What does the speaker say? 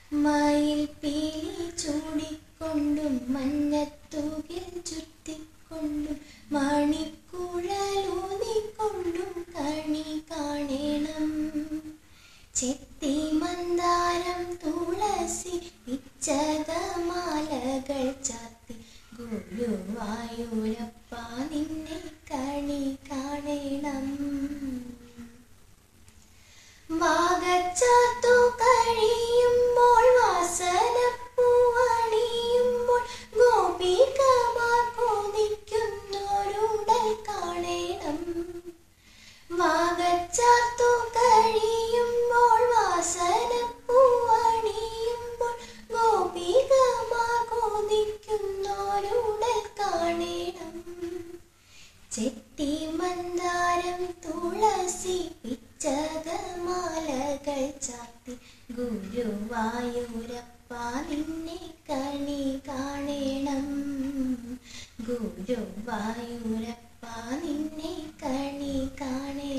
മയിൽ പീലി ചൂടിക്കൊണ്ടും മഞ്ഞത്തൂകിൽ ചുറ്റിക്കൊണ്ടും മണിക്കുഴലൂന്നിക്കൊണ്ടും കണി കാണണം ചെത്തി മന്ദാരം തുളസി പിച്ചകമാലകൾ ചാത്തി ഗുരുവായൂരപ്പ നിന്നെ കണി കാണണം വാഗച്ചാത്തു കഴിയുമ്പോൾ വാസനപ്പൂവണിയുമ്പോൾ ഗോപികമാർ കൊതിക്കുന്നൊരുടൽ കാണണം വാഗച്ചാത്തു കഴിയുമ്പോൾ വാസനപ്പൂവണിയുമ്പോൾ ഗോപികമാർ കൊതിക്കുന്നൊരുടൽ കാണണം ചെത്തി മന്ദാരം തുളസി പിച്ചകമാലകൾ ചാത്തി ഗുരുവായൂരപ്പ നിന്നെ കണി കാണണം ഗുരുവായൂരപ്പ നിന്നെ കണി കാണണം